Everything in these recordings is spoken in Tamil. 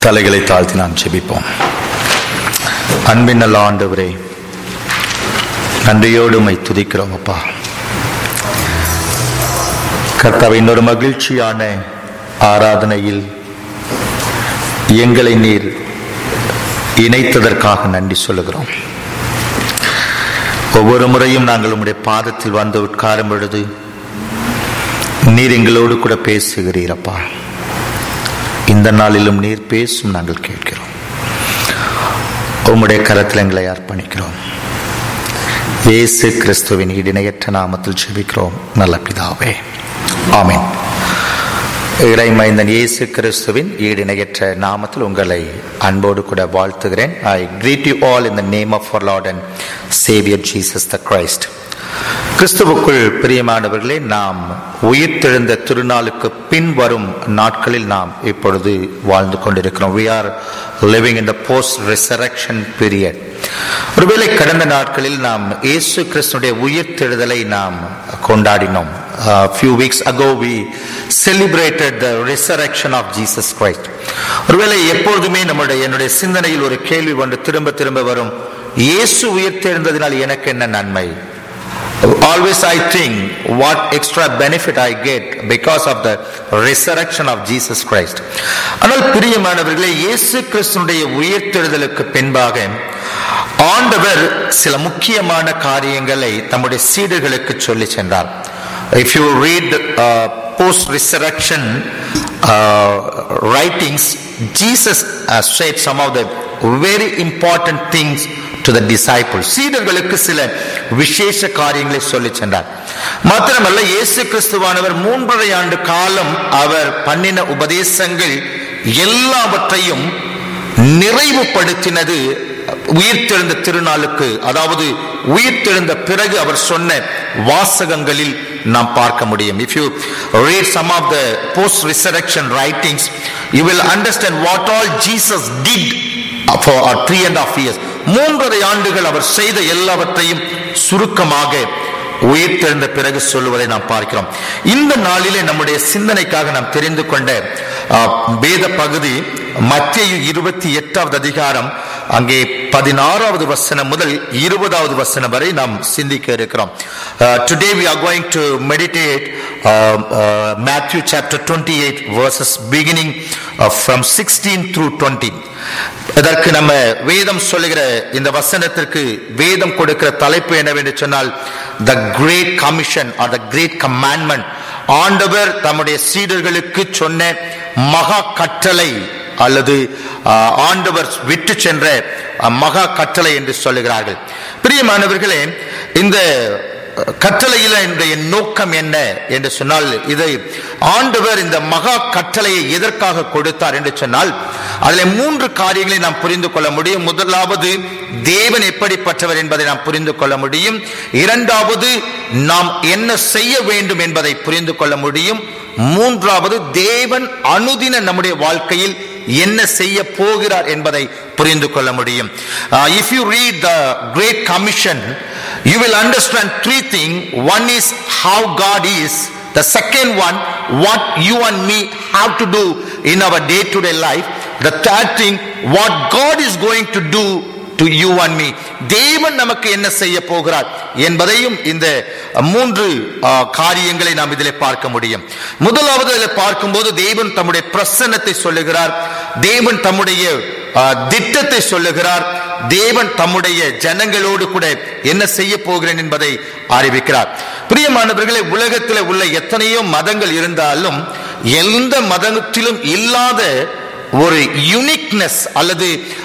தலைகளை தாழ்த்தி நாம் செபிப்போம் அன்பின் நல்ல ஆண்டவரே நன்றியோடு உம்மை துதிக்கிறோம் அப்பா கர்த்தாவை இன்னொரு மகிழ்ச்சியான ஆராதனையில் எங்களை நீர் இணைத்ததற்காக நன்றி சொல்லுகிறோம் ஒவ்வொரு முறையும் நாங்கள் உம்முடைய பாதத்தில் வந்து உட்காரும் பொழுது நீர் எங்களோடு கூட பேசுகிறீரப்பா இந்த நாளிலும் நீர் பேசும் நாங்கள் கேட்கிறோம் உம்முடைய கரத்தில் எங்களை அர்ப்பணிக்கிறோம் இயேசு கிறிஸ்துவின் இடிணையற்ற நாமத்தில் ஜெபிக்கிறோம் நல்ல பிதாவே ஆமென் இறைமைந்தன் இயேசு கிறிஸ்துவின் ஈடிணையற்ற நாமத்தில் உங்களை அன்போடு கூட வாழ்த்துகிறேன் I greet you all in the name of our lord and saviour Jesus the Christ கிறிஸ்துவுக்குள் பிரியமானவர்களே நாம் உயிர்த்தெழுந்த திருநாளுக்கு பின் வரும் நாட்களில் நாம் இப்பொழுது வாழ்ந்து கொண்டிருக்கிறோம் we are living in the post resurrection period ஒருவேளை கடந்த நாட்களில் நாம் இயேசு கிறிஸ்துடைய உயிர்த்தெழுதலை நாம் கொண்டாடினோம் uh, few weeks ago we celebrated the resurrection of Jesus Christ ஒருவேளை எப்பொழுதுமே நம்முடைய என்னுடைய சிந்தனையில் ஒரு கேள்வி ஒன்று திரும்ப திரும்ப வரும் இயேசு உயிர்த்தெழுந்ததினால் எனக்கு என்ன நன்மை always I think what extra benefit I get because of the resurrection of Jesus Christ. ஆனால் பிரியமானவர்களே இயேசு கிறிஸ்துடைய உயிர்த்தெழுதலுக்கு பின்பாக ஆண்டவர் சில முக்கியமான காரியங்களை தம்முடைய சீடர்களுக்கு சொல்லி சென்றார் if you read uh, post resurrection uh, writings jesus uh, said some of the very important things to the disciples சீடர்களுக்கு சில விசேஷ காரியங்களை சொல்லி சென்றார் மாத்திரமல்ல இயேசு கிறிஸ்துவானவர் மூன்றரை ஆண்டு காலம் அவர் பண்ணின உபதேசங்கள் எல்லாவற்றையும் நிறைவுபடுத்தினது உயிர்த்தெழுந்த திருநாளுக்கு அதாவது உயிர்த்தெழுந்த பிறகு அவர் சொன்ன வாசகங்களில் நாம் பார்க்க முடியும் if you read some of the post resurrection writings you will understand what all Jesus did for three and half years மூன்றரை ஆண்டுகள் அவர் செய்த எல்லாவற்றையும் சுருக்கமாக உயிர்த்தெழுந்த பிறகு சொல்லுவதை நாம் பார்க்கிறோம் இந்த நாளிலே நம்முடைய சிந்தனைக்காக நாம் தெரிந்து கொண்ட வேத பகுதி மத்திய இருபத்தி எட்டாவது அதிகாரம் அங்கே பதினாறாவது வசனம் முதல் இருபதாவது வசனம் வரை நாம் சிந்திக்க இருக்கிறோம் today we are going to meditate Matthew chapter twenty eight verses beginning from sixteen through twenty இதற்கு நம்ம வேதம் சொல்லுகிற இந்த வசனத்திற்கு வேதம் கொடுக்கிற தலைப்பு என்னவென்று சொன்னால் the great commission or the great commandment ஆண்டவர் தம்முடைய சீடர்களுக்கு சொன்ன மகா கட்டளை அல்லது ஆண்டவர் விட்டு சென்ற மகா கட்டளை என்று சொல்லுகிறார்கள் பிரியமானவர்களே இந்த கட்டளையில இன்றைய நோக்கம் என்ன என்று சொன்னால் இதை ஆண்டவர் இந்த மகா கட்டளையை எதற்காக கொடுத்தார் என்று சொன்னால் அதில் மூன்று காரியங்களை நாம் புரிந்து கொள்ள முடியும் முதலாவது தேவன் எப்படிப்பட்டவர் என்பதை நாம் புரிந்து கொள்ள முடியும் இரண்டாவது நாம் என்ன செய்ய வேண்டும் என்பதை புரிந்து கொள்ள முடியும் மூன்றாவது தேவன் அனுதின நம்முடைய வாழ்க்கையில் என்ன செய்ய போகிறார் என்பதை புரிந்து கொள்ள முடியும் if you read the great commission you will understand three thing one is how God is The second one, what you and me have to do in our day to day life. The third thing, what God is going to do to you and me தேவன் நமக்கு என்ன செய்ய போகிறார் என்பதையும் இந்த மூன்று காரியங்களை நாம் இதில் பார்க்க முடியும் முதலாவது இதில் பார்க்கும்போது தேவன் தம்முடைய பிரசன்னத்தை சொல்லுகிறார் தேவன் தம்முடைய திட்டத்தை சொல்லுகிறார் தேவன் தம்முடைய ஜனங்களோடு கூட என்ன செய்ய போகிறேன் என்பதை அறிவிக்கிறார் பிரியமானவர்களே உலகத்தில் உள்ள எத்தனையோ மதங்கள் இருந்தாலும் எந்த மதத்திலும் இல்லாத ஒரு யுனிக்னஸ் அல்லது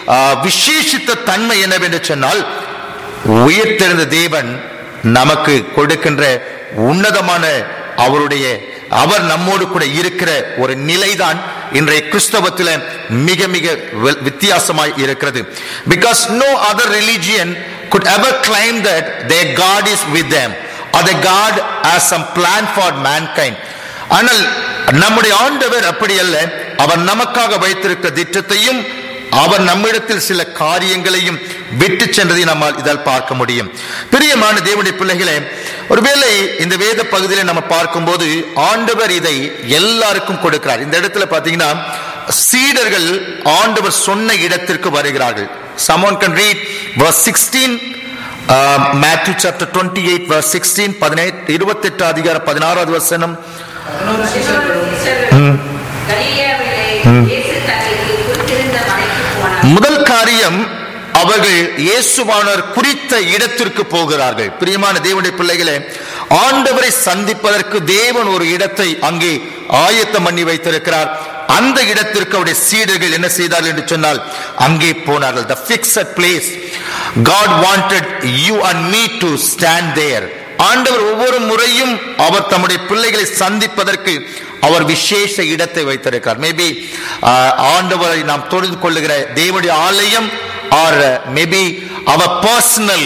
விசேஷித்த தன்மை என்னவென்று சொன்னால் உயிர்த்தெழுந்த தேவன் நமக்கு கொடுக்கின்ற உன்னதமான அவருடைய அவர் நம்மோடு கூட இருக்கிற ஒரு நிலைதான் இன்றைய கிறிஸ்தவத்தில் மிக மிக வித்தியாசமாய் இருக்கிறது because no other religion could ever claim that their God is with them or the God has some plan for mankind. ஆனால் நம்முடைய ஆண்டவர் அப்படி அல்ல அவர் நமக்காக வைத்திருக்க திட்டத்தையும் அவர் நம்மிடத்தில் சில காரியங்களையும் விட்டு சென்றதை நம்மால் இதால் பார்க்க முடியும் பிரியமான தேவனுடைய பிள்ளைகளே ஒருவேளை இந்த வேத பகுதியில நம்ம பார்க்கும்போது ஆண்டவர் இதை எல்லாருக்கும் கொடுக்கிறார் இந்த இடத்துல பாத்தீங்கன்னா சீடர்கள் ஆண்டவர் சொன்ன இடத்திற்கு வருகிறார்கள் someone can read verse 16 uh, Matthew chapter 28 verse 16 18 28 அதிகார 16வது வசனம் பதினோரு சீஷர்களும் கலிலேயாவிலே இயேசு தங்களுக்கு குறித்திருந்த மலைக்கு போனார் முதல் காரியம் அவர்கள் இயேசுவானவர் குறித்த இடத்திற்கு போகிறார்கள் பிரியமான தேவனுடைய பிள்ளைகளே ஆண்டவரை சந்திப்பதற்கு தேவன் ஒரு இடத்தை அங்கே ஆயத்தம் பண்ணி வைத்திருக்கிறார் அந்த இடத்திற்கு அவருடைய சீடர்கள் என்ன செய்தார்கள் என்று சொன்னால் அங்கே போனார்கள் the fixed place god wanted you and me to stand there ஆண்டவர் ஒவ்வொரு முறையும் அவர் தம்முடைய பிள்ளைகளை சந்திப்பதற்கு அவர் விசேஷ இடத்தை வைத்திருக்கிறார் மேபி ஆண்டவரை நாம் தொழுது கொள்ளுகிற தேவனுடைய ஆலயம் or maybe our personal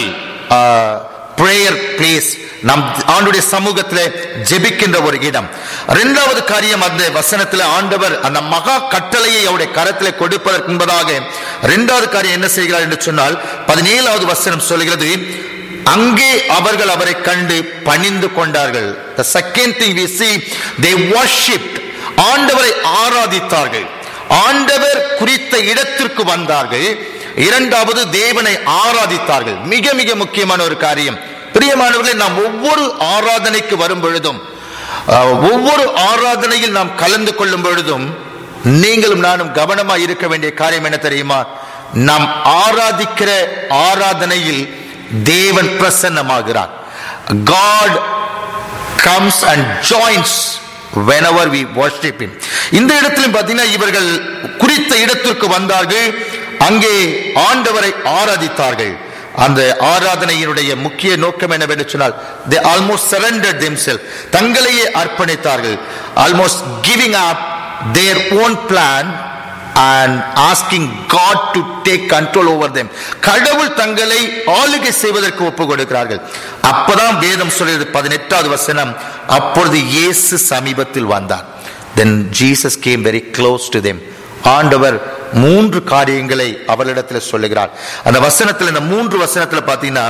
prayer place நம் ஆண்டுடைய சமூகத்தில் ஜெபிக்கின்ற ஒரு இடம் இரண்டாவது காரியம் அந்த வசனத்தில் ஆண்டவர் அந்த மகா கட்டளையை அவருடைய கரத்திலே கொடுப்பதற்கு முன்பதாக இரண்டாவது காரியம் என்ன செய்கிறார் என்று சொன்னால் பதினேழாவது வசனம் சொல்கிறது அங்கே அவர்கள் அவரை கண்டு பணிந்து கொண்டார்கள் the second thing we see they worshipped ஆண்டவரை ஆராதித்தார்கள் ஆண்டவர் குறித்த இடத்திற்கு வந்தார்கள் இரண்டாவது தேவனை ஆராதித்தார்கள் மிக மிக முக்கியமான ஒரு காரியம் பிரியமானவர்களே நாம் ஒவ்வொரு ஆராதனைக்கு வரும் பொழுதும் அஹ், ஒவ்வொரு ஆராதனையில் நாம் கலந்து கொள்ளும் பொழுதும் நீங்களும் நானும் கவனமா இருக்க வேண்டிய காரியம் என்ன தெரியுமா நாம் ஆராதிக்கிற ஆராதனையில் தேவன் பிரசன்னமாகிறார் God comes and joins whenever we worship him இந்த இடத்திலும் பார்த்தீங்கன்னா இவர்கள் குறித்த இடத்திற்கு வந்தார்கள் அங்கே ஆண்டவரை ஆராதித்தார்கள் அந்த ஆராதனையினுடைய முக்கிய நோக்கம் என்னவென்று சொன்னால் they almost surrendered themselves தங்களையே அர்ப்பணித்தார்கள் almost giving up their own plan and asking God to take control over them கடவுள் தங்களை ஆளுகை செய்வதற்கு ஒப்பு கொடுக்கிறார்கள் அப்பதான் வேதம் சொல்கிறது பதினெட்டாவது வசனம் அப்பொழுது இயேசு சமீபத்தில் வந்தார் then Jesus came very close to them ஆண்டவர் மூன்று காரியங்களை அவர்களிடத்தில் சொல்லுகிறார் அந்த வசனத்தில் இந்த மூன்று வசனத்துல பாத்தீங்கன்னா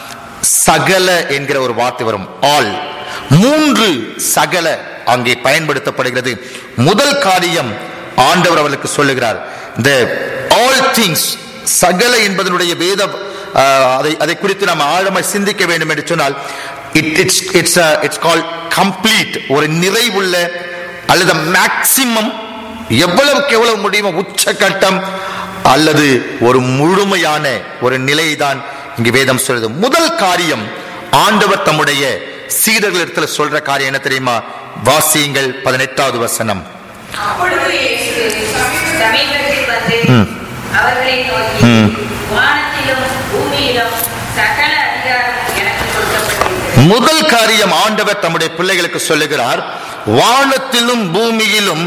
சகல என்கிற ஒரு வார்த்தை வரும் ஆல் மூன்று சகல அங்கே பயன்படுத்தப்படுகிறது முதல் காரியம் ஆண்டவர் அவர்களுக்கு சொல்லுகிறார் இந்த ஆல் திங்ஸ் சகல என்பதனுடைய வேத ஆஹ், அதை அதை குறித்து நாம் ஆழமாய் சிந்திக்க வேண்டும் என்று சொன்னால் it it's it's it's call complete ஒரு நிறைவுள்ள அல்லது மேக்சிமம் எவ்வளவுக்கு எவ்வளவு முடியுமோ உச்சகட்டம் அல்லது ஒரு முழுமையான ஒரு நிலைதான் இங்கு வேதம் சொல்றது முதல் காரியம் ஆண்டவர் தம்முடைய சீடர்களிடத்துல சொல்ற காரியம் என்ன தெரியுமா வாசியுங்கள் பதினெட்டாவது வசனம் அப்பொழுது இயேசு சமீபத்தில் வந்து அவர்களை நோக்கி வானத்திலும் பூமியிலும் சகல அதிகாரம் எனக்கு கொடுக்கப்பட்டிருக்கிறது முதல் காரியம் ஆண்டவர் தம்முடைய பிள்ளைகளுக்கு சொல்லுகிறார் வானத்திலும் பூமியிலும்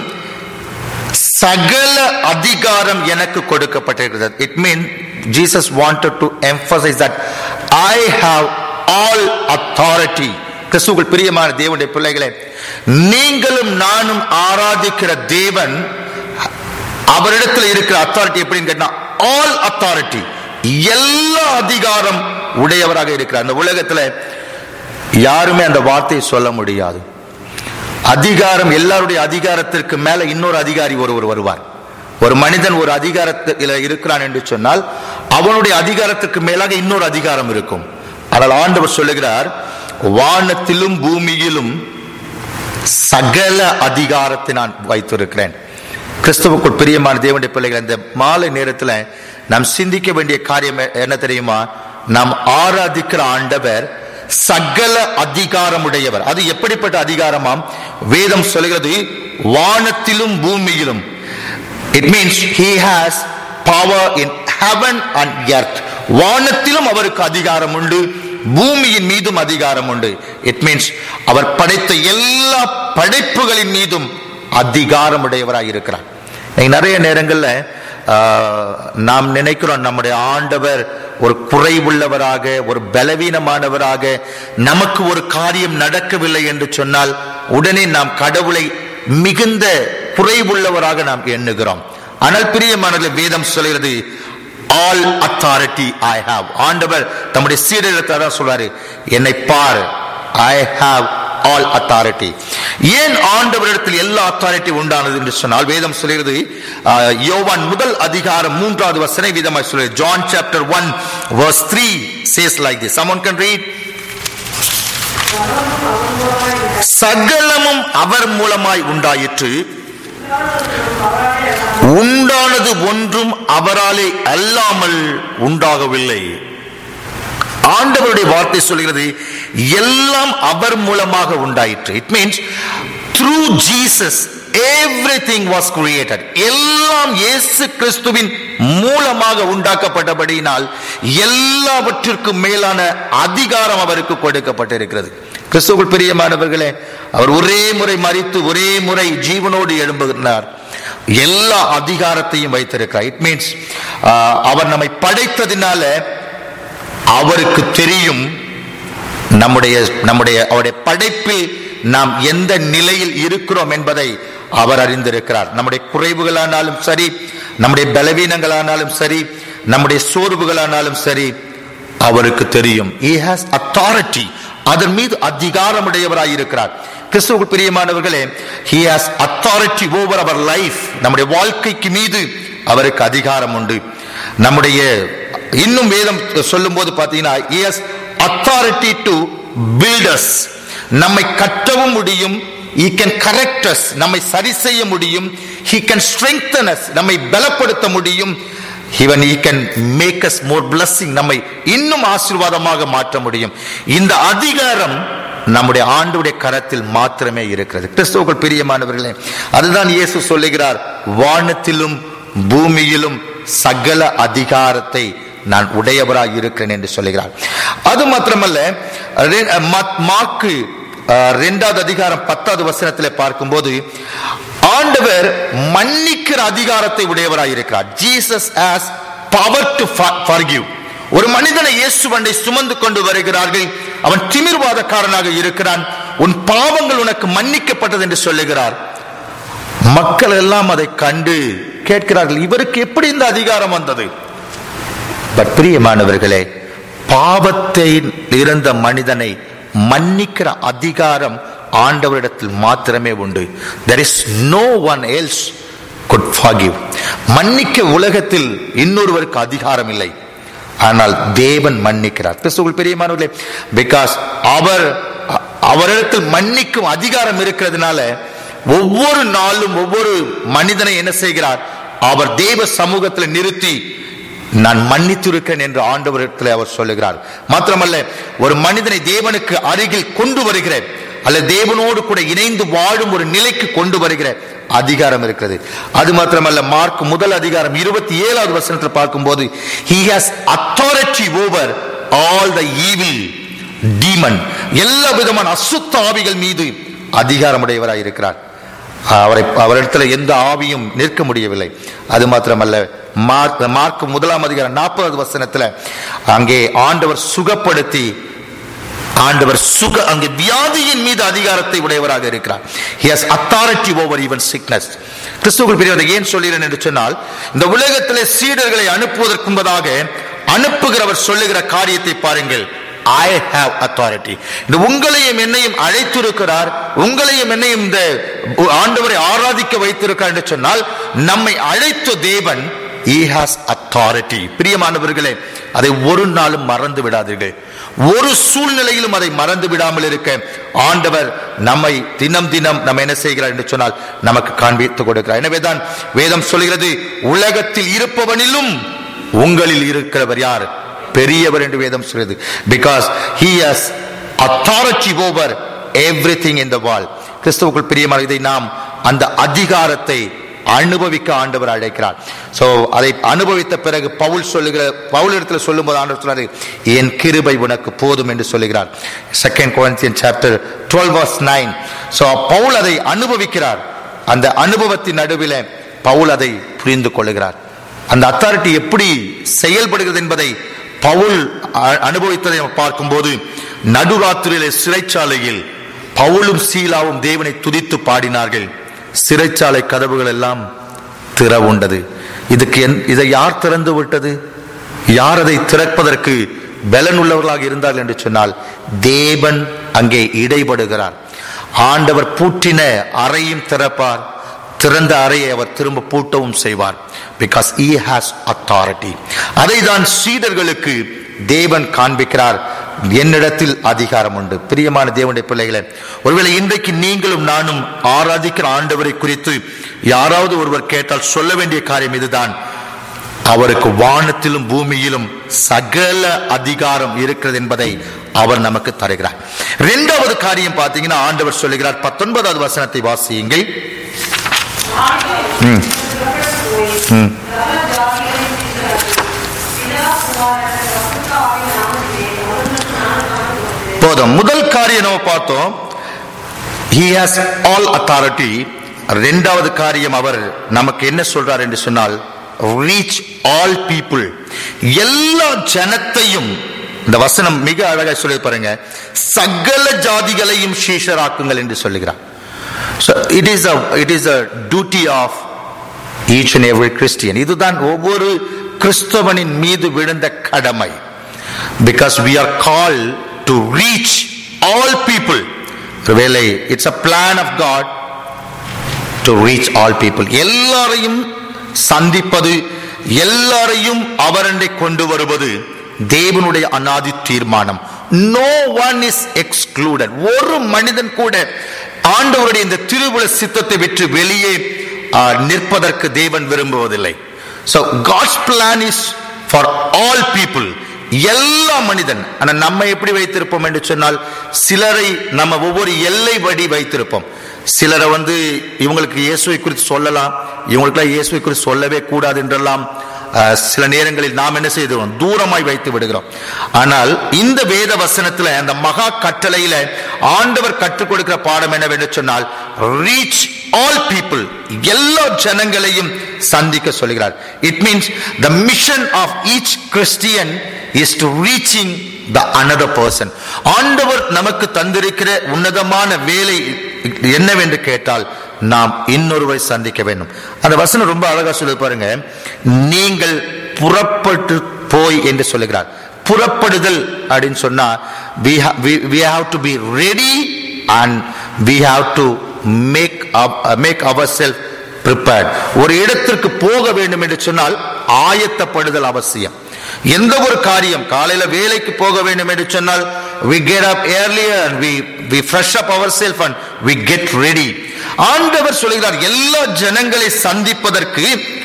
சகல அதிகாரம் எனக்கு கொடுக்கப்பட்டிருக்கிறது it mean Jesus wanted to emphasize that I have all authority கிறிஸ்துவுக்குள் பிரியமான தேவனுடைய பிள்ளைகளே நீங்களும் நானும் ஆராதிக்கிற தேவன் அவரிடத்தில் இருக்கிற அத்தாரிட்டி எப்படின்னு கேட்டா ஆல் அத்தாரிட்டி எல்லா அதிகாரம் உடையவராக இருக்கிறார் அந்த உலகத்துல யாருமே அந்த வார்த்தையை சொல்ல முடியாது அதிகாரம் எல்லாருடைய அதிகாரத்திற்கு மேல இன்னொரு அதிகாரி ஒருவர் வருவார் ஒரு மனிதன் ஒரு அதிகாரத்தில் இருக்கிறான் என்று சொன்னால் அவனுடைய அதிகாரத்துக்கு மேலாக இன்னொரு அதிகாரம் இருக்கும் ஆனால் ஆண்டவர் சொல்லுகிறார் வானத்திலும் பூமியிலும் சகல அதிகாரத்தை நான் வைத்திருக்கிறேன் கிறிஸ்துவுக்குள் பிரியமான தேவனுடைய பிள்ளைகள் இந்த மாலை நேரத்துல நாம் சிந்திக்க வேண்டிய காரியம் என்ன தெரியுமா நாம் ஆராதிக்கிற ஆண்டவர் சகல அதிகாரமுடையவர் அது எப்படிப்பட்ட அதிகாரமாம் வேதம் சொல்கிறது வானத்திலும் பூமியிலும் it means he has power in heaven and earth வானத்திலும் அவருக்கு அதிகாரம் உண்டு பூமியின் மீதும் அதிகாரம் உண்டு இட் மீன்ஸ் அவர் படைத்த எல்லா படைப்புகளின் மீதும் அதிகாரம் உடையவராக இருக்கிறார் இன்னைக்கு நிறைய நேரங்கள்ல ஆஹ், நாம் நினைக்கிறோம் நம்முடைய ஆண்டவர் ஒரு குறைவுள்ளவராக ஒரு பலவீனமானவராக நமக்கு ஒரு காரியம் நடக்கவில்லை என்று சொன்னால் உடனே நாம் கடவுளை மிகுந்த குறைவுள்ளவராக நாம் எண்ணுகிறோம் ஆனால் பிரியமானவர்களே வேதம் சொல்கிறது ஆல் அத்தாரிட்டி ஐ ஹாவ் ஆண்டவர் தம்முடைய சீடத்தை தான் சொல்றாரு என்னை பார் ஐ ஹாவ் ஆல் அத்தாரிட்டி ஏன் ஆண்டவரிடத்தில் எல்லா அத்தாரிட்டி உண்டானது என்று சொன்னால் வேதம் சொல்கிறது ஆஹ், யோவான் முதல் அதிகாரம் மூன்றாவது வசனை விதமாய் சொல்கிறது John chapter one verse three says like this someone can read சகலமும் அவர் மூலமாய் உண்டாயிற்று உண்டானது ஒன்றும் அவராலே அல்லாமல் உண்டாகவில்லை ஆண்டவருடைய வார்த்தை சொல்கிறது எல்லாம் அவர் மூலமாக உண்டாயிற்று it means through Jesus everything was created எல்லாம் இயேசு கிறிஸ்துவின் மூலமாக உண்டாக்கப்பட்டபடியினால் எல்லாவற்றிற்கும் மேலான அதிகாரம் அவருக்கு கொடுக்கப்பட்டிருக்கிறது கிறிஸ்துவுக்குள் பிரியமானவர்களே அவர் ஒரே முறை மறித்து ஒரே முறை ஜீவனோடு எழும்புகிறார் எல்லா அதிகாரத்தையும் வைத்திருக்கிறார் இட் மீன்ஸ் அவர் நம்மை படைத்ததினால அவருக்கு தெரியும் நம்முடைய நம்முடைய அவருடைய படைப்பில் நாம் எந்த நிலையில் இருக்கிறோம் என்பதை அவர் அறிந்திருக்கிறார் நம்முடைய குறைவுகளானாலும் சரி நம்முடைய பலவீனங்களானாலும் சரி நம்முடைய சோர்வுகளானாலும் சரி அவருக்கு தெரியும் he has authority அதன் மீது அதிகாரமுடையவராய் இருக்கிறார் கிறிஸ்துவுக்கு பிரியமானவர்களே he has authority over our life நம்முடைய வாழ்க்கைக்கு மீது அவருக்கு அதிகாரம் உண்டு நம்முடைய இன்னும் வேதம் சொல்லும் போது பாத்தீங்கன்னா he has authority to build us நம்மை கட்டவும் முடியும் he can correct us நம்மை சரி செய்ய முடியும் he can strengthen us நம்மை பலப்படுத்த முடியும் even he can make us more blessing நம்மை இன்னும் ஆசீர்வாதமாக மாற்ற முடியும் இந்த அதிகாரம் நம்முடைய ஆண்டுடைய கரத்தில் மாத்திரமே இருக்கிறது கிறிஸ்துவுக்குள் பிரியமானவர்களே அதுதான் இயேசு சொல்லுகிறார் வானத்திலும் பூமியிலும் சகல அதிகாரத்தை நான் உடையவராய் இருக்கிறேன் என்று சொல்லுகிறார் அது மாத்திரமல்ல ரெ- மத்- மார்க்கு அஹ், இரண்டாவது அதிகாரம் பத்தாவது வசனத்திலே பார்க்கும்போது ஆண்டவர் மன்னிக்கிற அதிகாரத்தை உடையவராய் இருக்கிறார் Jesus has power to forgive ஒரு மனிதனை இயேசுவண்டை சுமந்து கொண்டு வருகிறார்கள் அவன் திமிர்வாதக்காரனாக இருக்கிறான் உன் பாவங்கள் உனக்கு மன்னிக்கப்பட்டது என்று சொல்லுகிறார் மக்கள் எல்லாம் அதை கண்டு கேட்கிறார்கள் இவருக்கு எப்படி இந்த அதிகாரம் வந்தது பட் பிரியமானவர்களே பாவத்தை இருந்த மனிதனை மன்னிக்கிற அதிகாரம் ஆண்டவரிடத்தில் மாத்திரமே உண்டு there is no one else could forgive மன்னிக்க உலகத்தில் இன்னொருவருக்கு அதிகாரம் இல்லை ஆனால் தேவன் மன்னிக்கிறார் கிறிஸ்துவுக்குள் பிரியமானவர்களே பிகாஸ் அவர் அ- அவரிடத்தில் மன்னிக்கும் அதிகாரம் இருக்கிறதுனால ஒவ்வொரு நாளும் ஒவ்வொரு மனிதனை என்ன செய்கிறார் அவர் தேவ சமூகத்தில் நிறுத்தி நான் மன்னித்திருக்கிறேன் என்று ஆண்டவரிடத்தில் அவர் சொல்லுகிறார் மாத்திரமல்ல ஒரு மனிதனை தேவனுக்கு அருகில் கொண்டு வருகிற அல்ல தேவனோடு கூட இணைந்து வாழும் ஒரு நிலைக்கு கொண்டு வருகிற அதிகாரம் இருக்கிறது அது மாத்திரமல்ல மார்க் முதல் அதிகாரம் இருபத்தி ஏழாவது வசனத்தில் பார்க்கும்போது he has authority over all the evil demon எல்லா விதமான அசுத்த ஆவிகள் மீது அதிகாரமுடையவராய் இருக்கிறார் அவரை அவரிடத்துல எந்த ஆவியும் நிற்க முடியவில்லை அது மாத்திரமல்ல மார்க் மார்க் முதலாம் அதிகாரம் நாற்பதாவது வசனத்துல அங்கே ஆண்டவர் சுகப்படுத்தி ஆண்டவர் சுக அங்கே வியாதியின் மீது அதிகாரத்தை உடையவராக இருக்கிறார் he has authority over even sickness கிறிஸ்துவுக்குள் பெரியவரை ஏன் சொல்கிறேன் என்று சொன்னால் இந்த உலகத்திலே சீடர்களை அனுப்புவதற்கு முன்பதாக அனுப்புகிறவர் சொல்லுகிற காரியத்தை பாருங்கள் ஐ ஹாவ் அத்தாரிட்டி இந்த உங்களையும் என்னையும் அழைத்திருக்கிறார் உங்களையும் என்னையும் இந்த ஆண்டவரை ஆராதிக்க வைத்திருக்கிறார் என்று சொன்னால் நம்மை அழைத்த தேவன் he has authority பிரியமானவர்களே அதை ஒரு நாளும் மறந்து விடாதீர்கள் ஒரு சூழ்நிலையிலும் அதை மறந்து விடாமல் இருக்க ஆண்டவர் நம்மை தினம் தினம் நம்ம என்ன செய்கிறார் என்று சொன்னால் நமக்கு காண்பித்து கொடுக்கிறார் எனவேதான் வேதம் சொல்கிறது உலகத்தில் இருப்பவனிலும் உங்களில் இருக்கிறவர் யார் பெரியவர் என்று வேதம் சொல்கிறது because he has authority over everything in the world கிறிஸ்துவுக்குள் பிரியமான இதை நாம் அந்த அதிகாரத்தை அனுபவிக்க ஆண்டவர் அழைக்கிறார் சோ அதை அனுபவித்த பிறகு பவுல் சொல்லுகிற பவுல் இடத்துல சொல்லும்போது ஆண்டவர் சொல்றாரு என் கிருபை உனக்கு போதும் என்று சொல்லுகிறார் செகண்ட் குழந்தையன் chapter twelve verse nine so Paul அதை அனுபவிக்கிறார் அந்த அனுபவத்தின் நடுவில் பவுல் அதை புரிந்து கொள்ளுகிறார் அந்த அத்தாரிட்டி எப்படி செயல்படுகிறது என்பதை பவுல் அ- அனுபவித்ததை நம்ம பார்க்கும்போது நடுராத்திரியிலே சிறைச்சாலையில் பவுலும் சீலாவும் தேவனை துதித்து பாடினார்கள் சிறைச்சாலை கதவுகள் எல்லாம் திறவுண்டது இதுக்கு என்- இதை யார் திறந்து விட்டது யார் அதை திறப்பதற்கு பலன் உள்ளவர்களாக இருந்தார்கள் என்று சொன்னால் தேவன் அங்கே இடைபடுகிறார் ஆண்டவர் பூட்டின அறையும் திறப்பார் திறந்த அறையை அவர் திரும்ப பூட்டவும் செய்வார் பிகாஸ் he has authority அதை தான் சீடர்களுக்கு தேவன் காண்பிக்கிறார் என்னிடத்தில் அதிகாரம் உண்டு பிரியமான தேவனுடைய பிள்ளைகளே ஒருவேளை இன்றைக்கு நீங்களும் நானும் ஆராதிக்கிற ஆண்டவரை குறித்து யாராவது ஒருவர் கேட்டால் சொல்ல வேண்டிய காரியம் இதுதான் அவருக்கு வானத்திலும் பூமியிலும் சகல அதிகாரம் இருக்கிறது என்பதை அவர் நமக்கு தருகிறார் இரண்டாவது காரியம் பார்த்தீங்கன்னா ஆண்டவர் சொல்லுகிறார் பத்தொன்பதாவது வசனத்தை வாசியுங்கள் ம். ம். போதும் முதல் காரியம் நம்ம பார்த்தோம் he has all authority இரண்டாவது காரியம் அவர் நமக்கு என்ன சொல்றார் என்று சொன்னால் ரீச் ஆல் people எல்லா ஜனத்தையும் இந்த வசனம் மிக அழகா சொல்லி பாருங்க சகல ஜாதிகளையும் சீஷராக்குங்கள் என்று சொல்லுகிறார் so it is a it is a duty of each and every christian இதுதான் ஒவ்வொரு கிறிஸ்தவனின் மீது விழுந்த கடமை because we are called to reach all people ஒருவேளை it's a plan of god to reach all people எல்லாரையும் சந்திப்பது எல்லாரையும் அவரண்டை கொண்டு வருவது தேவனுடைய அனாதி தீர்மானம் நோ ஒன் இஸ் எக்ஸ்க்ளூடட் ஒரு மனிதன் கூட ஆண்டவருடைய இந்த திருவுள சித்தத்தை விட்டு வெளியே ஆ, நிற்பதற்கு தேவன் விரும்புவதில்லை so god's plan is for all people எல்லா மனிதன் ஆனா நம்ம எப்படி வைத்திருப்போம் என்று சொன்னால் சிலரை நம்ம ஒவ்வொரு எல்லை வடி வைத்திருப்போம் சிலரை வந்து இவங்களுக்கு இயேசுவை குறித்து சொல்லலாம் இவங்களுக்குலாம் இயேசுவை குறித்து சொல்லவே கூடாது என்றெல்லாம் அஹ், சில நேரங்களில் நாம் என்ன செய்கிறோம் தூரமாய் வைத்து விடுகிறோம் ஆனால் இந்த வேத வசனத்துல அந்த மகா கட்டளையில ஆண்டவர் கற்றுக் கொடுக்கிற பாடம் என்னவென்று சொன்னால் ரீச் ஆல் பீப்புள் எல்லா ஜனங்களையும் சந்திக்க சொல்கிறார் it means the mission of each Christian is to reaching the another person ஆண்டவர் நமக்கு தந்திருக்கிற உன்னதமான வேலை என்னவென்று கேட்டால் நாம் இன்னொருவரை சந்திக்க வேண்டும் அந்த வசனம் ரொம்ப அழகா சொல்லி பாருங்க நீங்கள் புறப்பட்டு போய் என்று சொல்லுகிறார் புறப்படுதல் அப்படின்னு சொன்னா we ha- we we have to be ready and we have to make up- uh, make ourselves prepared ஒரு இடத்திற்கு போக வேண்டும் என்று சொன்னால் ஆயத்தப்படுதல் அவசியம் எந்த ஒரு காரியம் காலையில வேலைக்கு போக வேண்டும் என்று சொன்னால் we get up earlier and we we fresh up ourselves and we get ready ஆண்டவர் சொல்கிறார் எல்லா ஜனங்களை சந்திப்பதற்கு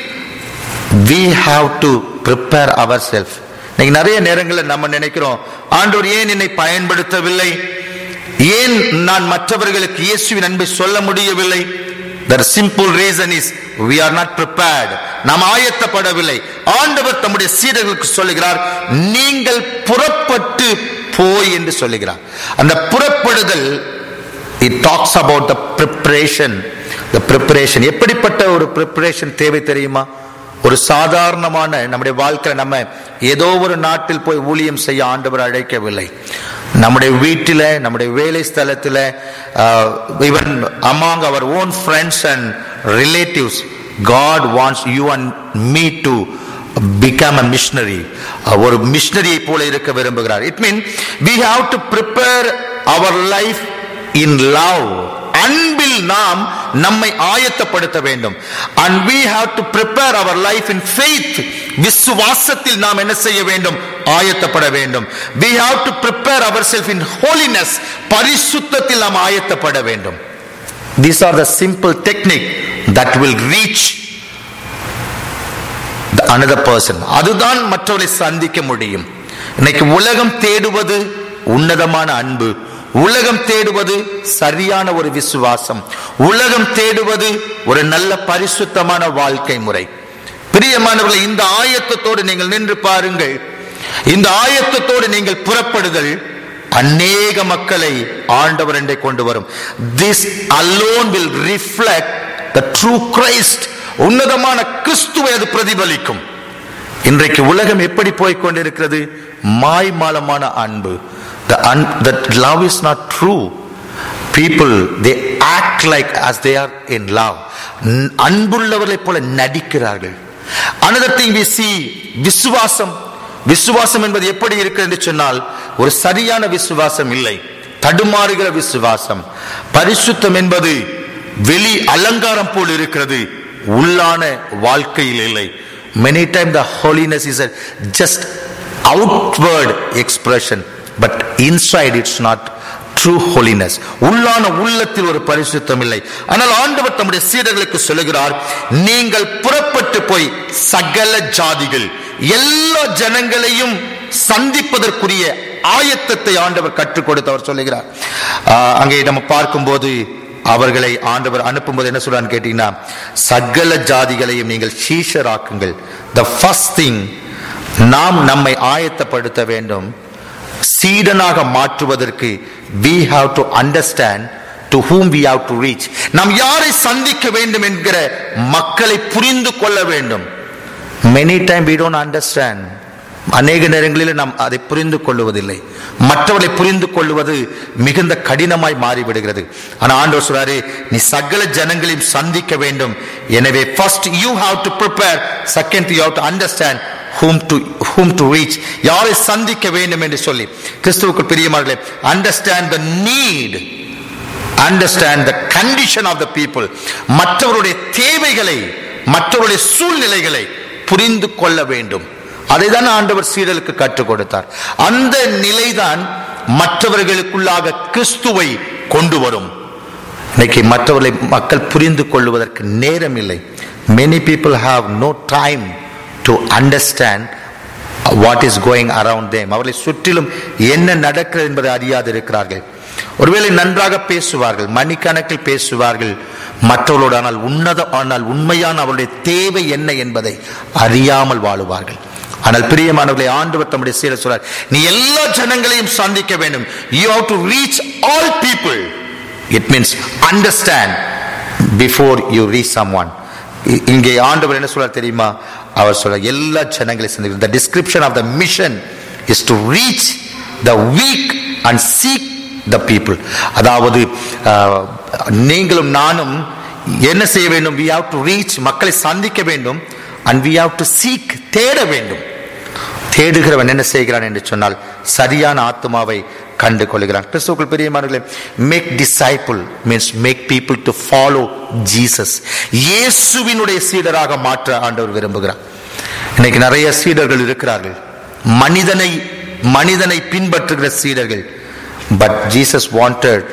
we have to prepare ourselves இன்னைக்கு நிறைய நேரங்களில் நம்ம நினைக்கிறோம் ஆண்டவர் ஏன் என்னை பயன்படுத்தவில்லை ஏன் நான் மற்றவர்களுக்கு இயேசுவின் அன்பை சொல்ல முடியவில்லை the simple reason is we are not prepared நாம் ஆயத்தப்படவில்லை ஆண்டவர் தம்முடைய சீடர்களுக்கு சொல்லுகிறார் நீங்கள் புறப்பட்டு போய் என்று சொல்லுகிறார் அந்த புறப்படுதல் it talks about the preparation the preparation எப்படிப்பட்ட ஒரு preparation தேவை தெரியுமா ஒரு சாதாரணமான நம்முடைய வாழ்க்கையில நம்ம ஏதோ ஒரு நாட்டில் போய் ஊழியம் செய்ய ஆண்டவர் அழைக்கவில்லை நம்முடைய வீட்டில நம்முடைய வேலை ஸ்தலத்துல even among our own friends and relatives God wants you and me to become a missionary ஒரு மிஷனரியை போல இருக்க விரும்புகிறார் it mean we have to prepare our life in love அன்பில் நாம் நம்மை ஆயத்தப்படுத்த வேண்டும் and we have to prepare our life in faith விசுவாசத்தில் நாம் என்ன செய்ய வேண்டும் ஆயத்தப்பட வேண்டும் we have to prepare ourselves in holiness பரிசுத்தத்தில் நாம் ஆயத்தப்பட வேண்டும் these are the simple technique that will reach the another person அதுதான் மற்றவரை சந்திக்க முடியும் இன்னைக்கு உலகம் தேடுவது உன்னதமான அன்பு உலகம் தேடுவது சரியான ஒரு விசுவாசம் உலகம் தேடுவது ஒரு நல்ல பரிசுத்தமான வாழ்க்கை முறை பிரியமானவர்களை இந்த ஆயத்தத்தோடு நீங்கள் நின்று பாருங்கள் இந்த ஆயத்தத்தோடு நீங்கள் புறப்படுதல் அநேக மக்களை ஆண்டவர் என்றே கொண்டு வரும் this alone will reflect the true Christ உன்னதமான கிறிஸ்துவை அது பிரதிபலிக்கும் இன்றைக்கு உலகம் எப்படி போய் கொண்டிருக்கிறது மாய்மாலமான அன்பு the un- that love is not true people they act like as they are in love ந- அன்புள்ளவர்களைப் போல நடிக்கிறார்கள் another thing we see விசுவாசம் விசுவாசம் என்பது எப்படி இருக்கு என்று சொன்னால் ஒரு சரியான விசுவாசம் இல்லை தடுமாறுகிற விசுவாசம் பரிசுத்தம் என்பது வெளி அலங்காரம் போல் இருக்கிறது உள்ளான வாழ்க்கையில் இல்லை many time the holiness is just outward expression but inside it's not true holiness உள்ளான உள்ளத்தில் ஒரு பரிசுத்தம் இல்லை ஆனால் ஆண்டவர் தம்முடைய சீடர்களுக்கு சொல்லுகிறார் நீங்கள் புறப்பட்டு போய் சகல ஜாதிகள் எல்லா ஜனங்களையும் சந்திப்பதற்குரிய ஆயத்தத்தை ஆண்டவர் கற்றுக் கொடுத்து அவர் சொல்லுகிறார் ஆஹ் அங்கே நம்ம பார்க்கும்போது அவர்களை ஆண்டவர் அனுப்பும்போது என்ன சொல்றான்னு கேட்டீங்கன்னா சகல ஜாதிகளையும் நீங்கள் சீஷராக்குங்கள் த ஃபர்ஸ்ட் திங் நாம் நம்மை ஆயத்தப்படுத்த வேண்டும் சீடனாக மாற்றுவதற்கு we have to understand to whom we have to reach நாம் யாரை சந்திக்க வேண்டும் என்கிற மக்களை புரிந்து கொள்ள வேண்டும் many time we don't understand அநேக நேரங்களில் நாம் அதை புரிந்து கொள்வதில்லை மற்றவர்களை புரிந்து கொள்வது மிகுந்த கடினமாய் மாறிவிடுகிறது ஆனா ஆண்டவர் சொல்றாரு நீ சகல ஜனங்களையும் சந்திக்க வேண்டும் எனவே first you have to prepare second you have to understand whom to whom to reach யாரை சந்திக்க வேண்டும் என்று சொல்லி கிறிஸ்துவுக்கு பிரியமானவர்களே understand the need understand the condition of the people மற்றவருடைய தேவைகளை மற்றவருடைய சூழ்நிலைகளை புரிந்து கொள்ள வேண்டும் அதை தான் ஆண்டவர் சீடலுக்கு கற்றுக் கொடுத்தார் அந்த நிலைதான் மற்றவர்களுக்குள்ளாக கிறிஸ்துவை கொண்டு வரும் இன்னைக்கு மற்றவர்களை மக்கள் புரிந்து கொள்வதற்கு நேரம் இல்லை many people have no time to understand what is going around them அவர்களை சுற்றிலும் என்ன நடக்கிறது என்பதை அறியாது இருக்கிறார்கள் ஒருவேளை நன்றாக பேசுவார்கள் மணிக்கணக்கில் பேசுவார்கள் மற்றவர்களோடு ஆனால் உன்னத ஆனால் உண்மையான அவருடைய தேவை என்ன என்பதை அறியாமல் வாழுவார்கள் ஆனால் பிரியமானவர்களை ஆண்டவர் தம்முடைய சீர சொல்றார் நீ எல்லா ஜனங்களையும் சந்திக்க வேண்டும் you have to reach all people it means understand before you reach someone இங்கே ஆண்டவர் என்ன சொல்றார் தெரியுமா அவர் சொல்ற எல்லா ஜனங்களையும் சந்திக்க the description of the mission is to reach the weak and seek the people அதாவது ஆஹ், நீங்களும் நானும் என்ன செய்ய வேண்டும் we have to reach மக்களை சந்திக்க வேண்டும் and we have to seek தேட வேண்டும் தேடுகிறவன் என்ன செய்கிறான் என்று சொன்னால் சரியான ஆத்மாவை கண்டு கொள்கிறான் கிறிஸ்துவுக்குள் பெரியமானவர்களே make disciple means make people to follow Jesus இயேசுவினுடைய சீடராக மாற்ற ஆண்டவர் விரும்புகிறார் இன்னைக்கு நிறைய சீடர்கள் இருக்கிறார்கள் மனிதனை மனிதனை பின்பற்றுகிற சீடர்கள் but Jesus wanted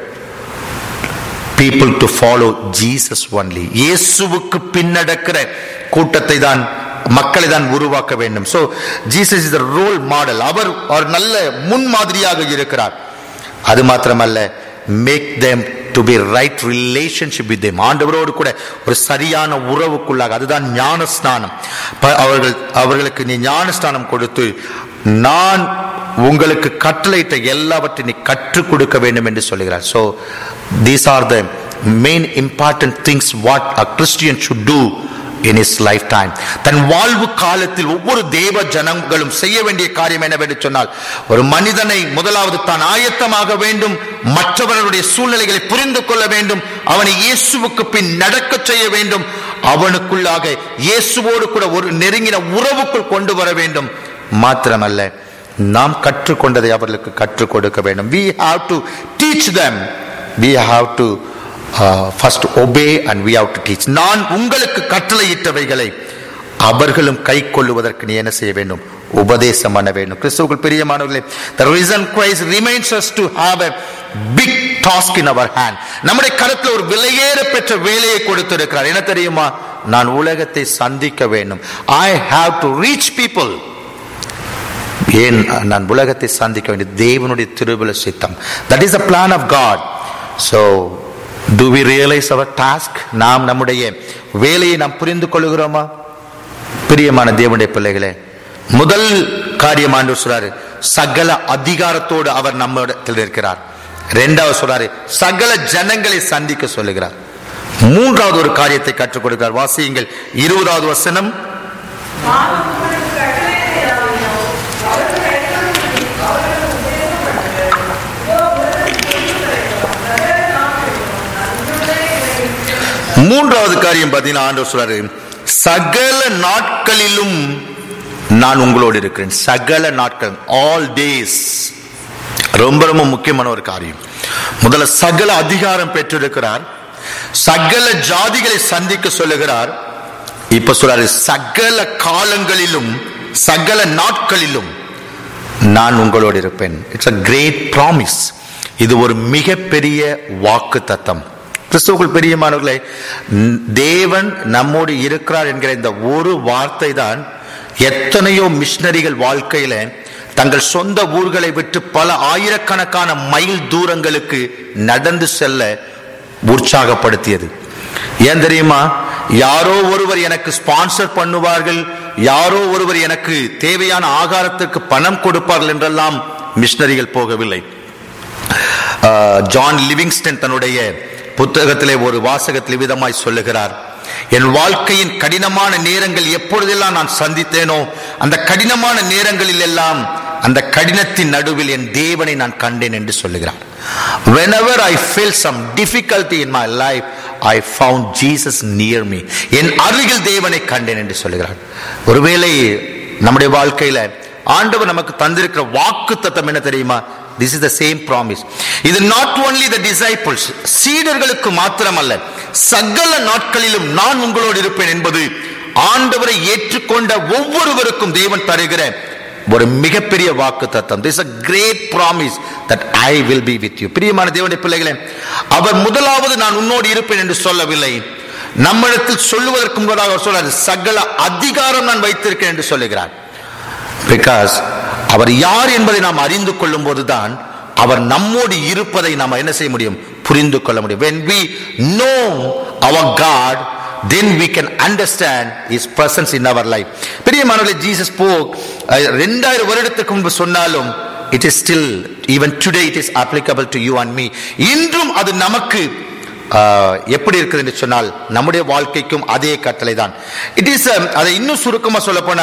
people to follow Jesus only இயேசுவுக்கு பின்னடக்கிற கூட்டத்தை தான் மக்களை தான் உருவாக்க வேண்டும் so Jesus is role model அவர் ஒரு நல்ல முன்மாதிரியாக இருக்கிறார் அது மாத்திரமல்ல make them to be right relationship with them ஆண்டவரோடு கூட ஒரு சரியான உறவுக்குள்ளாக அதுதான் ஞான ஸ்நானம் ப- அவர்கள் அவர்களுக்கு நீ ஞான ஸ்நானம் கொடுத்து நான் உங்களுக்கு கட்டளையிட்ட எல்லாவற்றையும் நீ கற்றுக் கொடுக்க வேண்டும் என்று சொல்லுகிறார் so these are the main important things what a christian should do in his lifetime தன் வாழ்வு காலத்தில் ஒவ்வொரு தேவ ஜனங்களும் செய்ய வேண்டிய காரியம் என்னவென்று சொன்னால் ஒரு மனிதனை முதலாவது தான் ஆயத்தமாக வேண்டும் மற்றவர்களுடைய சூழ்நிலைகளை புரிந்து கொள்ள வேண்டும் அவனை இயேசுவுக்கு பின் நடக்க செய்ய வேண்டும் அவனுக்குள்ளாக இயேசுவோடு கூட ஒரு நெருங்கின உறவுக்குள் கொண்டு வர வேண்டும் மாத்திரமல்ல நாம் கற்றுக்கொண்டதை அவர்களுக்கு கற்றுக் கொடுக்க வேண்டும் we have to teach them we have to uh, first obey and we have to teach நான் உங்களுக்கு கட்டளையிட்டவைகளை அவர்களும் கை கொள்ளுவதற்கு நீ என்ன செய்ய வேண்டும் உபதேசம் பண்ண வேண்டும் கிறிஸ்துவுக்குள் பிரியமானவர்களே the reason Christ remains us to have a big task in our hand நம்முடைய கருத்துல ஒரு விலையேற பெற்ற வேலையை கொடுத்திருக்கிறார் என்ன தெரியுமா நான் உலகத்தை சந்திக்க வேண்டும் I have to reach people ஏன் நான் உலகத்தை சந்திக்க வேண்டிய தேவனுடைய திருவிழ சித்தம் that is the plan of God so to we realize our task நாம் நம்முடைய வேலையை நாம் புரிந்து கொள்கிறோமா பிரியமான தேவனுடைய பிள்ளைகளே முதல் காரியம் ஆண்டு சொல்றாரு சகல அதிகாரத்தோடு அவர் நம்மிடத்தில் இருக்கிறார் இரண்டாவது சொல்றாரு சகல ஜனங்களை சந்திக்க சொல்லுகிறார் மூன்றாவது ஒரு காரியத்தை கற்றுக் கொடுக்கிறார் வாசியுங்கள் இருபதாவது வசனம் மூன்றாவது காரியம் பார்த்தீங்கன்னா ஆண்டவர் சொல்றாரு சகல நாட்களிலும் நான் உங்களோடு இருக்கிறேன் சகல நாட்கள் ஆல் டேஸ் ரொம்ப ரொம்ப முக்கியமான ஒரு காரியம் முதல்ல சகல அதிகாரம் பெற்றிருக்கிறார் சகல ஜாதிகளை சந்திக்க சொல்லுகிறார் இப்ப சொல்றாரு சகல காலங்களிலும் சகல நாட்களிலும் நான் உங்களோடு இருப்பேன் இட்ஸ் அ கிரேட் ப்ராமிஸ் இது ஒரு மிகப்பெரிய வாக்கு தத்தம் கிறிஸ்துவுக்குள் பெரியமானவர்களே ந- தேவன் நம்மோடு இருக்கிறார் என்கிற இந்த ஒரு வார்த்தை தான் எத்தனையோ மிஷனரிகள் வாழ்க்கையில தங்கள் சொந்த ஊர்களை விட்டு பல ஆயிரக்கணக்கான மைல் தூரங்களுக்கு நடந்து செல்ல உற்சாகப்படுத்தியது ஏன் தெரியுமா யாரோ ஒருவர் எனக்கு ஸ்பான்சர் பண்ணுவார்கள் யாரோ ஒருவர் எனக்கு தேவையான ஆகாரத்துக்கு பணம் கொடுப்பார்கள் என்றெல்லாம் மிஷனரிகள் போகவில்லை ஆஹ், ஜான் லிவிங்ஸ்டன் தன்னுடைய புத்தகத்திலே ஒரு வாசகத்தில் விதமாய் சொல்லுகிறார் என் வாழ்க்கையின் கடினமான நேரங்கள் எப்பொழுதெல்லாம் நான் சந்தித்தேனோ அந்த கடினமான நேரங்களில் எல்லாம் அந்த கடினத்தின் நடுவில் என் தேவனை நான் கண்டேன் என்று சொல்லுகிறார் whenever i feel some difficulty in my life i found jesus near me என் அருகில் தேவனை கண்டேன் என்று சொல்லுகிறார் ஒருவேளை நம்முடைய வாழ்க்கையில ஆண்டவர் நமக்கு தந்திருக்கிற வாக்கு தத்தம் என்ன தெரியுமா this is the same promise இது நாட் ஓன்லி த டிசைபிள்ஸ் சீடர்களுக்கு மாத்திரமல்ல சகல நாட்களிலும் நான் உங்களோடு இருப்பேன் என்பது ஆண்டவரை ஏற்றுக்கொண்ட ஒவ்வொருவருக்கும் தேவன் தருகிற ஒரு மிகப்பெரிய வாக்கு தத்தம் this a great promise that I will be with you பிரியமான தேவனுடைய பிள்ளைகளே அவர் முதலாவது நான் உன்னோடு இருப்பேன் என்று சொல்லவில்லை நம்மிடத்தில் சொல்லுவதற்கு முன்பதாக அவர் சொல்றார் சகல அதிகாரம் நான் வைத்திருக்கேன் என்று சொல்லுகிறார் பிகாஸ் அவர் யார் என்பதை நாம் அறிந்து கொள்ளும் போதுதான் அவர் நம்மோடு இருப்பதை நாம் என்ன செய்ய முடியும் புரிந்து கொள்ள முடியும் when we know our god then we can understand his presence in our life பிரியமானவர்களே ஜீசஸ் spoke அஹ், ரெண்டாயிரம் வருடத்துக்கு முன்பு சொன்னாலும் it is still even today it is applicable to you and me இன்றும் அது நமக்கு ஆஹ், எப்படி இருக்குது என்று சொன்னால் நம்முடைய வாழ்க்கைக்கும் அதே கட்டளை தான் இட் இஸ் அதை இன்னும் சுருக்கமா சொல்ல போனா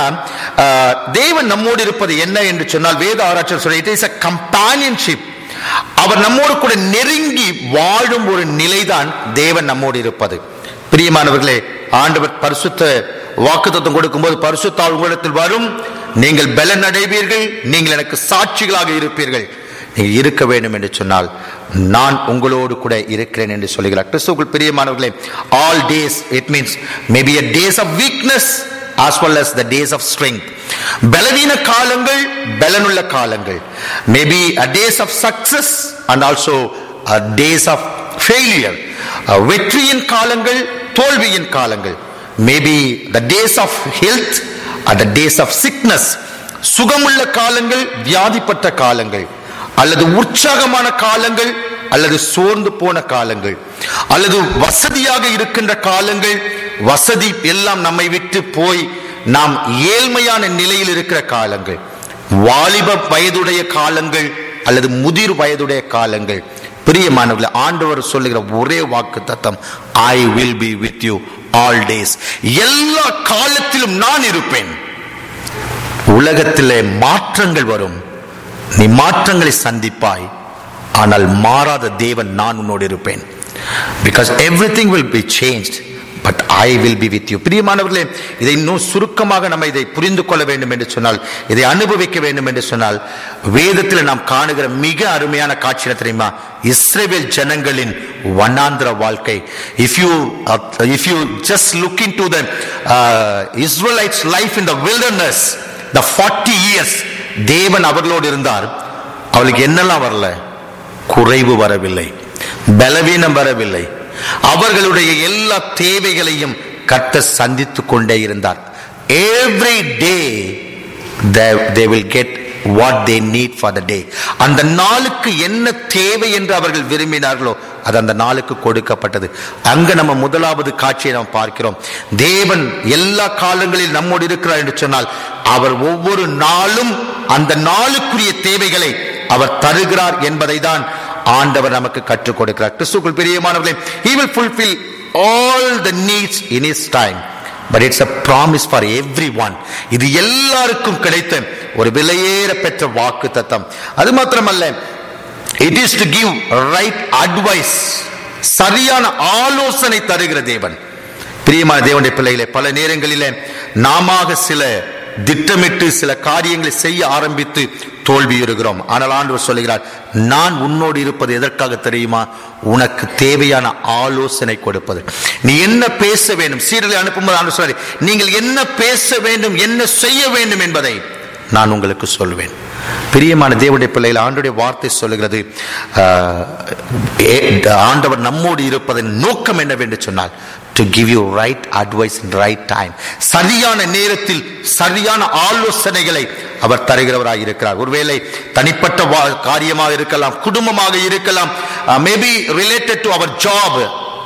தேவன் நம்மோடு இருப்பது என்ன என்று சொன்னால் வேத ஆராய்ச்சி சொல்ல இட் இஸ் அ கம்பானியன்ஷிப் அவர் நம்மோடு கூட நெருங்கி வாழும் ஒரு நிலைதான் தேவன் நம்மோடு இருப்பது பிரியமானவர்களே ஆண்டவர் பரிசுத்த வாக்குத்தத்தம் கொடுக்கும்போது பரிசுத்தாள் உங்களிடத்தில் வரும் நீங்கள் பலன் அடைவீர்கள் நீங்கள் எனக்கு சாட்சிகளாக இருப்பீர்கள் நீங்க இருக்க வேண்டும் என்று சொன்னால் நான் உங்களோடு கூட இருக்கிறேன் என்று சொல்லுகிறார் கிறிஸ்துவுக்குள் பிரியமானவர்களே all days it means maybe a days of weakness as well as the days of strength பலவீன காலங்கள் பலனுள்ள காலங்கள் maybe a days of success and also a days of failure ah, வெற்றியின் காலங்கள் தோல்வியின் காலங்கள் மேபி the days of health and the days of sickness சுகமுள்ள காலங்கள் வியாதிப்பட்ட காலங்கள் அல்லது உற்சாகமான காலங்கள் அல்லது சோர்ந்து போன காலங்கள் அல்லது வசதியாக இருக்கின்ற காலங்கள் வசதி எல்லாம் நம்மை விட்டு போய் நாம் ஏழ்மையான நிலையில் இருக்கிற காலங்கள் வாலிப வயதுடைய காலங்கள் அல்லது முதிர் வயதுடைய காலங்கள் பிரியமானவர்களே ஆண்டவர் சொல்லுகிற ஒரே வாக்கு தத்தம் I will be with you all days எல்லா காலத்திலும் நான் இருப்பேன் உலகத்திலே மாற்றங்கள் வரும் நீ மாற்றங்களை சந்திப்பாய் ஆனால் மாறாத தேவன் நான் உன்னோடு இருப்பேன் because everything will be change but I will be with you பிரியமானவர்களே இதை இன்னும் சுருக்கமாக நம்ம இதை புரிந்து கொள்ள வேண்டும் என்று சொன்னால் இதை அனுபவிக்க வேண்டும் என்று சொன்னால் வேதத்தில் நாம் காணுகிற மிக அருமையான காட்சி என்ன தெரியுமா இஸ்ரேல் ஜனங்களின் வண்ணாந்திர வாழ்க்கை if you if you just look into the Israelites life in the wilderness the 40 years தேவன் அவர்களோடு இருந்தார் அவளுக்கு என்னெல்லாம் வரல குறைவு வரவில்லை பலவீனம் வரவில்லை அவர்களுடைய எல்லா தேவைகளையும் கர்த்தர் சந்தித்துக் கொண்டே இருந்தார் every day they will get what they need for the day அந்த நாளுக்கு என்ன தேவை என்று அவர்கள் விரும்பினார்களோ அது அந்த நாளுக்கு கொடுக்கப்பட்டது அங்க நம்ம முதலாவது காட்சியை நாம் பார்க்கிறோம் தேவன் எல்லா காலங்களில் நம்மோடு இருக்கிறார் என்று சொன்னால் அவர் ஒவ்வொரு நாளும் அந்த நாளுக்குரிய தேவைகளை அவர் தருகிறார் என்பதை தான் ஆண்டவர் நமக்கு கற்றுக் கொடுக்கிறார் கிறிஸ்துக்குள் பிரியமானவர்களே he will fulfill all the needs in his time but it's a promise for everyone இது எல்லாருக்கும் கிடைத்த ஒரு விலையேற பெற்ற வாக்கு தத்தம் அது மாத்திரமல்ல it is to give right advice சரியான ஆலோசனை தருகிற தேவன் பிரியமான தேவனுடைய பிள்ளைகளே பல நேரங்களிலே நாம சில திட்டமிட்டு சில காரியங்களை செய்ய ஆரம்பித்து தோல்வியுறுகிறோம் ஆனால் ஆண்டவர் சொல்லுகிறார் நான் உன்னோடு இருப்பது எதற்காக தெரியுமா உனக்கு தேவையான ஆலோசனை கொடுப்பது நீ என்ன பேச வேண்டும் சீரலை அனுப்பும்போது ஆண்டவர் சொல்றாரு நீங்கள் என்ன பேச வேண்டும் என்ன செய்ய வேண்டும் என்பதை நான் உங்களுக்கு சொல்வேன் பிரியமான தேவனுடைய பிள்ளைகள் ஆண்டுடைய வார்த்தை சொல்லுகிறது ஆஹ், ஏ- ஆண்டவர் நம்மோடு இருப்பதன் நோக்கம் என்னவென்று சொன்னால் to give you right advice in right time சரியான நேரத்தில் சரியான ஆலோசனைகளை அவர் தருகிறவராக இருக்கிறார் ஒருவேளை தனிப்பட்ட வா- காரியமாக இருக்கலாம் குடும்பமாக இருக்கலாம் maybe related to our job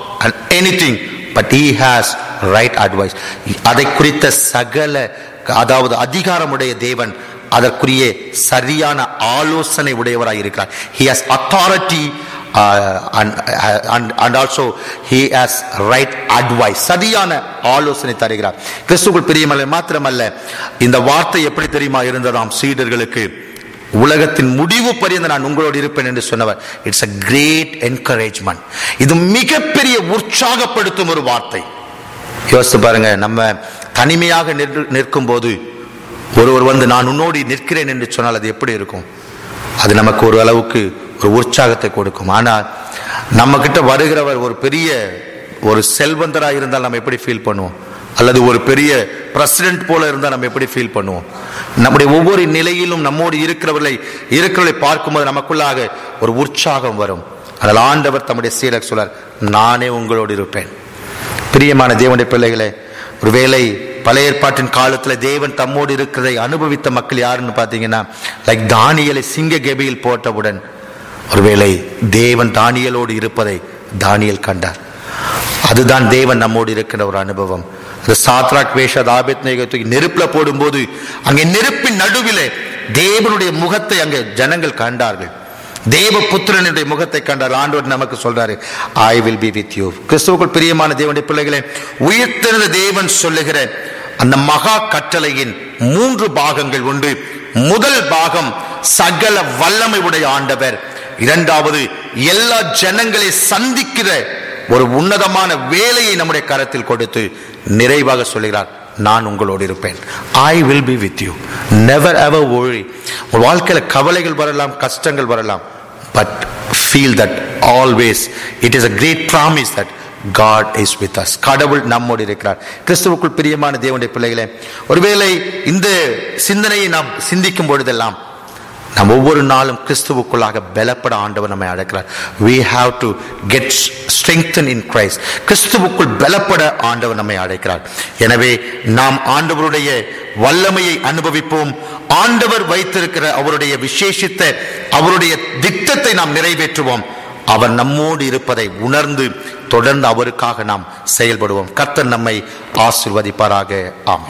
anything but he has right advice அதை குறித்த சகல அதாவது அதிகாரமுடைய தேவன் அதற்குரிய சரியான ஆலோசனை உடையவராய் இருக்கிறார் he has authority uh, and, and, and also he has right advice சரியான ஆலோசனை தருகிறார் கிறிஸ்துக்குள் பிரியமல்ல மாத்திரமல்ல இந்த வார்த்தை எப்படி தெரியுமா இருந்ததாம் சீடர்களுக்கு உலகத்தின் முடிவு பரியந்த நான் உங்களோடு இருப்பேன் என்று சொன்னவர் இட்ஸ் a கிரேட் என்கரேஜ்மெண்ட் இது மிகப்பெரிய உற்சாகப்படுத்தும் ஒரு வார்த்தை யோசித்து பாருங்க நம்ம தனிமையாக நிற்கும் போது ஒருவர் வந்து நான் உன்னோடு நிற்கிறேன் என்று சொன்னால் அது எப்படி இருக்கும் அது நமக்கு ஒரு அளவுக்கு ஒரு உற்சாகத்தை கொடுக்கும் ஆனால் நம்ம கிட்ட வருகிறவர் ஒரு பெரிய ஒரு செல்வந்தராக இருந்தால் நம்ம எப்படி ஃபீல் பண்ணுவோம் அல்லது ஒரு பெரிய பிரசிடென்ட் போல இருந்தால் நம்ம எப்படி ஃபீல் பண்ணுவோம் நம்முடைய ஒவ்வொரு நிலையிலும் நம்மோடு இருக்கிறவர்களை இருக்கிறவர்களை பார்க்கும்போது நமக்குள்ளாக ஒரு உற்சாகம் வரும் அதில் ஆண்டவர் தம்முடைய சீரக் சொல்லார் நானே உங்களோடு இருப்பேன் பிரியமான தேவனுடைய பிள்ளைகளே ஒருவேளை பழைய ஏற்பாட்டின் காலத்துல தேவன் தம்மோடு இருக்கிறதை அனுபவித்த மக்கள் யாருன்னு பாத்தீங்கன்னா லைக் தானியலை சிங்க கெபியில் போட்டவுடன் ஒருவேளை தேவன் தானியலோடு இருப்பதை தானியல் கண்டார் அதுதான் தேவன் நம்மோடு இருக்கிற ஒரு அனுபவம் அந்த சாத்ராக் வேஷ ஆபத் தூக்கி நெருப்புல போடும்போது அங்கே நெருப்பின் நடுவிலே தேவனுடைய முகத்தை அங்கே ஜனங்கள் கண்டார்கள் தேவ புத்திரனுடைய முகத்தை கண்டார் ஆண்டவர் நமக்கு சொல்றாரு I will be with you கிறிஸ்துவுக்குள் பிரியமான தேவனுடைய பிள்ளைகளே உயிர்த்தெழுந்த தேவன் சொல்லுகிற அந்த மகா கட்டளையின் மூன்று பாகங்கள் உண்டு முதல் பாகம் சகல வல்லமை உடைய ஆண்டவர் இரண்டாவது எல்லா ஜனங்களை சந்திக்கிற ஒரு உன்னதமான வேலையை நம்முடைய கரத்தில் கொடுத்து நிறைவாக சொல்கிறார் நான் உங்களோடு இருப்பேன் I will be with you never ever ஒழி உங்கள் வாழ்க்கையில கவலைகள் வரலாம் கஷ்டங்கள் வரலாம் but feel that always it is a great promise that God is with us கடவுள் நம்மோடு இருக்கிறார் கிறிஸ்துவுக்குள் பிரியமான தேவனுடைய பிள்ளைகளே ஒருவேளை இந்த சிந்தனையை நாம் சிந்திக்கும் பொழுதெல்லாம் நாம் ஒவ்வொரு நாளும் கிறிஸ்துவுக்குள்ளாக பலப்பட ஆண்டவர் நம்மை அழைக்கிறார் we have to get strengthened in Christ கிறிஸ்துவுக்குள் பலப்பட ஆண்டவர் நம்மை அழைக்கிறார் எனவே நாம் ஆண்டவருடைய வல்லமையை அனுபவிப்போம் ஆண்டவர் வைத்திருக்கிற அவருடைய விசேஷித்த அவருடைய திட்டத்தை நாம் நிறைவேற்றுவோம் அவர் நம்மோடு இருப்பதை உணர்ந்து தொடர்ந்து அவருக்காக நாம் செயல்படுவோம் கர்த்தர் நம்மை ஆசிர்வதிப்பாராக ஆமென்